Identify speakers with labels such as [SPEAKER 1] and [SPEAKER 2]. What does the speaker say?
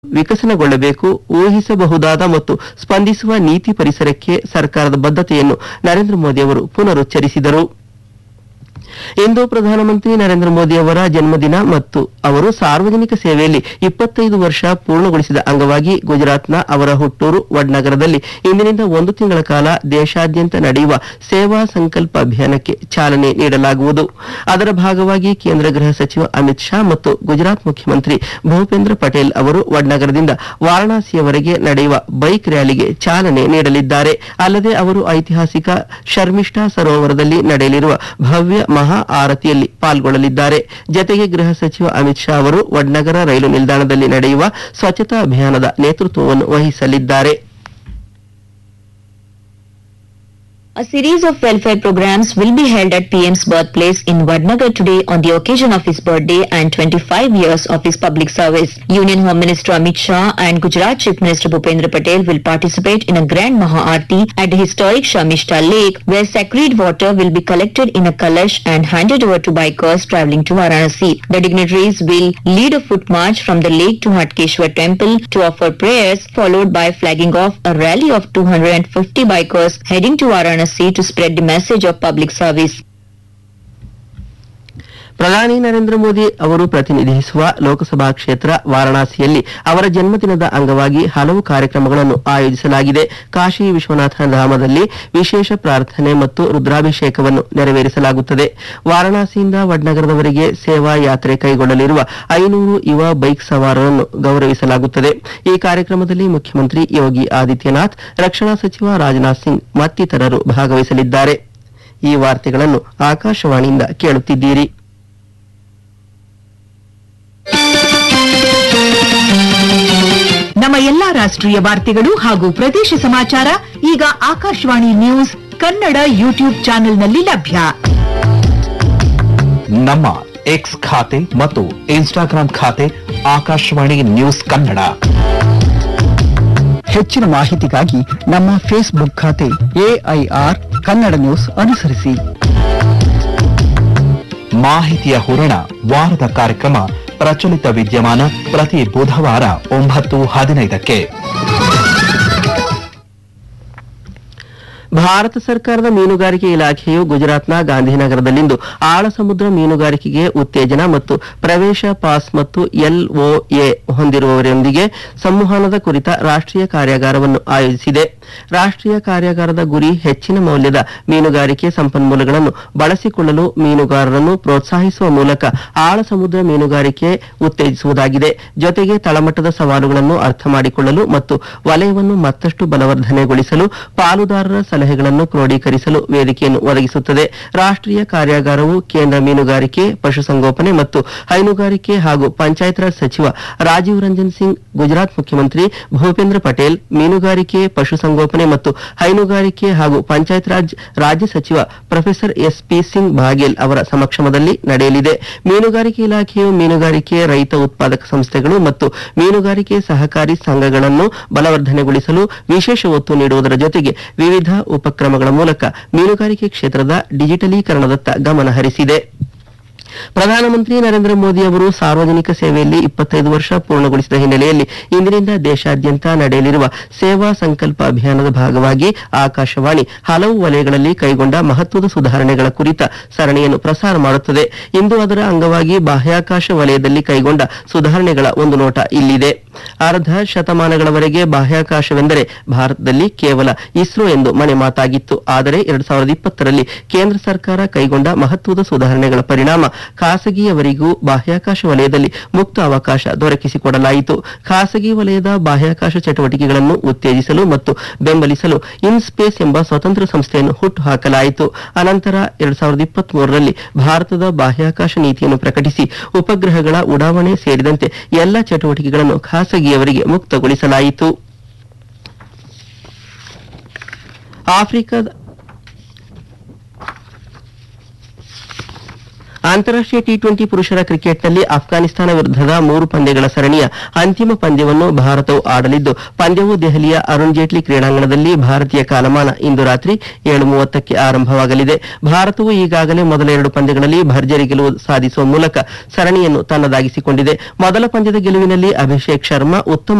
[SPEAKER 1] ವಿಕಸನಗೊಳ್ಳಬೇಕು ಊಹಿಸಬಹುದಾದ ಮತ್ತು ಸ್ಪಂದಿಸುವ ನೀತಿ ಪರಿಸರಕ್ಕೆ ಸರ್ಕಾರದ ಬದ್ಧತೆಯನ್ನು ನರೇಂದ್ರ ಮೋದಿ ಅವರು ಪುನರುಚ್ಚರಿಸಿದರು ಇಂದು ಪ್ರಧಾನಮಂತ್ರಿ ನರೇಂದ್ರ ಮೋದಿ ಅವರ ಜನ್ಮದಿನ ಮತ್ತು ಅವರು ಸಾರ್ವಜನಿಕ ಸೇವೆಯಲ್ಲಿ ಇಪ್ಪತ್ತೈದು ವರ್ಷ ಪೂರ್ಣಗೊಳಿಸಿದ ಅಂಗವಾಗಿ ಗುಜರಾತ್ನ ಅವರ ಹುಟ್ಟೂರು ವಡ್ನಗರದಲ್ಲಿ ಇಂದಿನಿಂದ ಒಂದು ತಿಂಗಳ ಕಾಲ ದೇಶಾದ್ಯಂತ ನಡೆಯುವ ಸೇವಾ ಸಂಕಲ್ಪ ಅಭಿಯಾನಕ್ಕೆ ಚಾಲನೆ ನೀಡಲಾಗುವುದು ಅದರ ಭಾಗವಾಗಿ ಕೇಂದ್ರ ಗೃಹ ಸಚಿವ ಅಮಿತ್ ಶಾ ಮತ್ತು ಗುಜರಾತ್ ಮುಖ್ಯಮಂತ್ರಿ ಭೂಪೇಂದ್ರ ಪಟೇಲ್ ಅವರು ವಡ್ನಗರದಿಂದ ವಾರಣಾಸಿಯವರೆಗೆ ನಡೆಯುವ ಬೈಕ್ ರ್ಯಾಲಿಗೆ ಚಾಲನೆ ನೀಡಲಿದ್ದಾರೆ ಅಲ್ಲದೆ ಅವರು ಐತಿಹಾಸಿಕ ಶರ್ಮಿಷ್ಠಾ ಸರೋವರದಲ್ಲಿ ನಡೆಯಲಿರುವ ಭವ್ಯ ಮಹಾ ಆರತಿಯಲ್ಲಿ ಪಾಲ್ಗೊಳ್ಳಲಿದ್ದಾರೆ ಜತೆಗೆ ಗೃಹ ಸಚಿವ ಅಮಿತ್ ಶಾ ಅವರು ವಡ್ನಗರ ರೈಲು ನಿಲ್ದಾಣದಲ್ಲಿ ನಡೆಯುವ ಸ್ವಚ್ಛತಾ ಅಭಿಯಾನದ ನೇತೃತ್ವವನ್ನು ವಹಿಸಲಿದ್ದಾರೆ
[SPEAKER 2] A series of welfare programs will be held at PM's birthplace in Vadnagar today on the occasion of his birthday and 25 years of his public service. Union Home Minister Amit Shah and Gujarat Chief Minister Bhupendra Patel will participate in a grand Maha-Aarti at the historic Shamishta Lake where sacred water will be collected in a kalash and handed over to bikers travelling to Varanasi. The dignitaries will lead a foot march from the lake to Hatkeshwar temple to offer prayers followed by flagging off a rally of 250 bikers heading to Varanasi to spread the message of public service.
[SPEAKER 1] ಪ್ರಧಾನಿ ನರೇಂದ್ರ ಮೋದಿ ಅವರು ಪ್ರತಿನಿಧಿಸುವ ಲೋಕಸಭಾ ಕ್ಷೇತ್ರ ವಾರಣಾಸಿಯಲ್ಲಿ ಅವರ ಜನ್ಮದಿನದ ಅಂಗವಾಗಿ ಹಲವು ಕಾರ್ಯಕ್ರಮಗಳನ್ನು ಆಯೋಜಿಸಲಾಗಿದೆ ಕಾಶಿ ವಿಶ್ವನಾಥ ಧಾಮದಲ್ಲಿ ವಿಶೇಷ ಪ್ರಾರ್ಥನೆ ಮತ್ತು ರುದ್ರಾಭಿಷೇಕವನ್ನು ನೆರವೇರಿಸಲಾಗುತ್ತದೆ ವಾರಣಾಸಿಯಿಂದ ವಡ್ನಗರದವರೆಗೆ ಸೇವಾ ಯಾತ್ರೆ ಕೈಗೊಳ್ಳಲಿರುವ ಐನೂರು ಯುವ ಬೈಕ್ ಸವಾರರನ್ನು ಗೌರವಿಸಲಾಗುತ್ತದೆ ಈ ಕಾರ್ಯಕ್ರಮದಲ್ಲಿ ಮುಖ್ಯಮಂತ್ರಿ ಯೋಗಿ ಆದಿತ್ಯನಾಥ್ ರಕ್ಷಣಾ ಸಚಿವ ರಾಜನಾಥ್ ಸಿಂಗ್ ಮತ್ತಿತರರು ಭಾಗವಹಿಸಲಿದ್ದಾರೆ ಈ ವಾರ್ತೆಗಳನ್ನು ಆಕಾಶವಾಣಿಯಿಂದ ಕೇಳುತ್ತಿದ್ದೀರಿ
[SPEAKER 3] ನಮ್ಮ ಎಲ್ಲಾ ರಾಷ್ಟ್ರೀಯ ವಾರ್ತೆಗಳು ಹಾಗೂ ಪ್ರದೇಶ ಸಮಾಚಾರ ಈಗ ಆಕಾಶವಾಣಿ ನ್ಯೂಸ್ ಕನ್ನಡ ಯೂಟ್ಯೂಬ್ ಚಾನೆಲ್ನಲ್ಲಿ ಲಭ್ಯ
[SPEAKER 4] ನಮ್ಮ ಎಕ್ಸ್ ಖಾತೆ ಮತ್ತು ಇನ್ಸ್ಟಾಗ್ರಾಂ ಖಾತೆ ಆಕಾಶವಾಣಿ ನ್ಯೂಸ್ ಕನ್ನಡ
[SPEAKER 5] ಹೆಚ್ಚಿನ ಮಾಹಿತಿಗಾಗಿ ನಮ್ಮ ಫೇಸ್ಬುಕ್ ಖಾತೆ ಎಐಆರ್ ಕನ್ನಡ ನ್ಯೂಸ್ ಅನುಸರಿಸಿ
[SPEAKER 4] ಮಾಹಿತಿಯ ಹೂರಣ ವಾರದ ಕಾರ್ಯಕ್ರಮ ಪ್ರಚಲಿತ ವಿದ್ಯಮಾನ ಪ್ರತಿ ಬುಧವಾರ ಒಂಬತ್ತು ಹದಿನೈದಕ್ಕೆ
[SPEAKER 1] ಭಾರತ ಸರ್ಕಾರದ ಮೀನುಗಾರಿಕೆ ಇಲಾಖೆಯು ಗುಜರಾತ್ನ ಗಾಂಧಿನಗರದಲ್ಲಿಂದು ಆಳ ಸಮುದ್ರ ಮೀನುಗಾರಿಕೆಗೆ ಉತ್ತೇಜನ ಮತ್ತು ಪ್ರವೇಶ ಪಾಸ್ ಮತ್ತು ಎಲ್ಒಎ ಹೊಂದಿರುವವರೊಂದಿಗೆ ಸಂವಹನದ ಕುರಿತ ರಾಷ್ಟ್ರೀಯ ಕಾರ್ಯಾಗಾರವನ್ನು ಆಯೋಜಿಸಿದೆ ರಾಷ್ಟ್ರೀಯ ಕಾರ್ಯಾಗಾರದ ಗುರಿ ಹೆಚ್ಚಿನ ಮೌಲ್ಯದ ಮೀನುಗಾರಿಕೆ ಸಂಪನ್ಮೂಲಗಳನ್ನು ಬಳಸಿಕೊಳ್ಳಲು ಮೀನುಗಾರರನ್ನು ಪ್ರೋತ್ಸಾಹಿಸುವ ಮೂಲಕ ಆಳ ಸಮುದ್ರ ಮೀನುಗಾರಿಕೆ ಉತ್ತೇಜಿಸುವುದಾಗಿದೆ ಜೊತೆಗೆ ತಳಮಟ್ಟದ ಸವಾಲುಗಳನ್ನು ಅರ್ಥ ಮಾಡಿಕೊಳ್ಳಲು ಮತ್ತು ವಲಯವನ್ನು ಮತ್ತಷ್ಟು ಬಲವರ್ಧನೆಗೊಳಿಸಲು ಪಾಲುದಾರರ ಸಲಹೆಗಳನ್ನು ಕ್ರೋಢೀಕರಿಸಲು ವೇದಿಕೆಯನ್ನು ಒದಗಿಸುತ್ತದೆ ರಾಷ್ಟ್ರೀಯ ಕಾರ್ಯಾಗಾರವು ಕೇಂದ್ರ ಮೀನುಗಾರಿಕೆ ಪಶುಸಂಗೋಪನೆ ಮತ್ತು ಹೈನುಗಾರಿಕೆ ಹಾಗೂ ಪಂಚಾಯತ್ ರಾಜ್ ಸಚಿವ ರಾಜೀವ್ ರಂಜನ್ ಸಿಂಗ್ ಗುಜರಾತ್ ಮುಖ್ಯಮಂತ್ರಿ ಭೂಪೇಂದ್ರ ಪಟೇಲ್ ಮೀನುಗಾರಿಕೆ ಪಶುಸಂಗೋಪನೆ ಮತ್ತು ಹೈನುಗಾರಿಕೆ ಹಾಗೂ ಪಂಚಾಯತ್ ರಾಜ್ ರಾಜ್ಯ ಸಚಿವ professor S P Singh Baghel ಅವರ ಸಮಕ್ಷಮದಲ್ಲಿ ನಡೆಯಲಿದೆ ಮೀನುಗಾರಿಕೆ ಇಲಾಖೆಯು ಮೀನುಗಾರಿಕೆ ರೈತ ಉತ್ಪಾದಕ ಸಂಸ್ಥೆಗಳು ಮತ್ತು ಮೀನುಗಾರಿಕೆ ಸಹಕಾರಿ ಸಂಘಗಳನ್ನು ಬಲವರ್ಧನೆಗೊಳಿಸಲು ವಿಶೇಷ ಒತ್ತು ನೀಡುವುದರ ಜೊತೆಗೆ ವಿವಿಧ ಉಪಕ್ರಮಗಳ ಮೂಲಕ ಮೀನುಗಾರಿಕೆ ಕ್ಷೇತ್ರದ ಡಿಜಿಟಲೀಕರಣದತ್ತ ಗಮನ ಹರಿಸಿದೆ ಪ್ರಧಾನಮಂತ್ರಿ ನರೇಂದ್ರ ಮೋದಿ ಅವರು ಸಾರ್ವಜನಿಕ ಸೇವೆಯಲ್ಲಿ ಇಪ್ಪತ್ತೈದು ವರ್ಷ ಪೂರ್ಣಗೊಳಿಸಿದ ಹಿನ್ನೆಲೆಯಲ್ಲಿ ಇಂದಿನಿಂದ ದೇಶಾದ್ಯಂತ ನಡೆಯಲಿರುವ ಸೇವಾ ಸಂಕಲ್ಪ ಅಭಿಯಾನದ ಭಾಗವಾಗಿ ಆಕಾಶವಾಣಿ ಹಲವು ವಲಯಗಳಲ್ಲಿ ಕೈಗೊಂಡ ಮಹತ್ವದ ಸುಧಾರಣೆಗಳ ಕುರಿತ ಸರಣಿಯನ್ನು ಪ್ರಸಾರ ಮಾಡುತ್ತದೆ ಇಂದು ಅದರ ಅಂಗವಾಗಿ ಬಾಹ್ಯಾಕಾಶ ವಲಯದಲ್ಲಿ ಕೈಗೊಂಡ ಸುಧಾರಣೆಗಳ ಒಂದು ನೋಟ ಇಲ್ಲಿದೆ ಅರ್ಧ ಶತಮಾನಗಳವರೆಗೆ ಬಾಹ್ಯಾಕಾಶವೆಂದರೆ ಭಾರತದಲ್ಲಿ ಕೇವಲ ಇಸ್ರೋ ಎಂದು ಮನೆ ಮಾತಾಗಿತ್ತು ಆದರೆ ಎರಡ್ ಸಾವಿರದ ಇಪ್ಪತ್ತರಲ್ಲಿ ಕೇಂದ್ರ ಸರ್ಕಾರ ಕೈಗೊಂಡ ಮಹತ್ವದ ಸುಧಾರಣೆಗಳ ಪರಿಣಾಮ ಖಾಸಗಿಯವರಿಗೂ ಬಾಹ್ಯಾಕಾಶ ವಲಯದಲ್ಲಿ ಮುಕ್ತ ಅವಕಾಶ ದೊರಕಿಸಿಕೊಡಲಾಯಿತು ಖಾಸಗಿ ವಲಯದ ಬಾಹ್ಯಾಕಾಶ ಚಟುವಟಿಕೆಗಳನ್ನು ಉತ್ತೇಜಿಸಲು ಮತ್ತು ಬೆಂಬಲಿಸಲು ಇನ್ಸ್ಪೇಸ್ ಎಂಬ ಸ್ವತಂತ್ರ ಸಂಸ್ಥೆಯನ್ನು ಹುಟ್ಟುಹಾಕಲಾಯಿತು ಅನಂತರ ಎರಡ್ ಸಾವಿರದ ಇಪ್ಪತ್ತ್ ಮೂರರಲ್ಲಿ ಭಾರತದ ಬಾಹ್ಯಾಕಾಶ ನೀತಿಯನ್ನು ಪ್ರಕಟಿಸಿ ಉಪಗ್ರಹಗಳ ಉಡಾವಣೆ ಸೇರಿದಂತೆ ಎಲ್ಲ ಚಟುವಟಿಕೆಗಳನ್ನು ಖಾಸಗಿಯವರಿಗೆ ಮುಕ್ತಗೊಳಿಸಲಾಯಿತು ಆಫ್ರಿಕಾದ ಅಂತಾರಾಷ್ಟ್ರೀಯ ಟಿ ಟ್ವೆಂಟಿ ಪುರುಷರ ಕ್ರಿಕೆಟ್ನಲ್ಲಿ ಅಫ್ಘಾನಿಸ್ತಾನ ವಿರುದ್ಧದ ಮೂರು ಪಂದ್ಯಗಳ ಸರಣಿಯ ಅಂತಿಮ ಪಂದ್ಯವನ್ನು ಭಾರತವು ಆಡಲಿದ್ದು ಪಂದ್ಯವು ದೆಹಲಿಯ ಅರುಣ್ ಜೇಟ್ಲಿ ಕ್ರೀಡಾಂಗಣದಲ್ಲಿ ಭಾರತೀಯ ಕಾಲಮಾನ ಇಂದು ರಾತ್ರಿ ಏಳು ಮೂವತ್ತಕ್ಕೆ ಆರಂಭವಾಗಲಿದೆ ಭಾರತವು ಈಗಾಗಲೇ ಮೊದಲ ಎರಡು ಪಂದ್ಯಗಳಲ್ಲಿ ಭರ್ಜರಿ ಗೆಲುವು ಸಾಧಿಸುವ ಮೂಲಕ ಸರಣಿಯನ್ನು ತನ್ನದಾಗಿಸಿಕೊಂಡಿದೆ ಮೊದಲ ಪಂದ್ಯದ ಗೆಲುವಿನಲ್ಲಿ ಅಭಿಷೇಕ್ ಶರ್ಮಾ ಉತ್ತಮ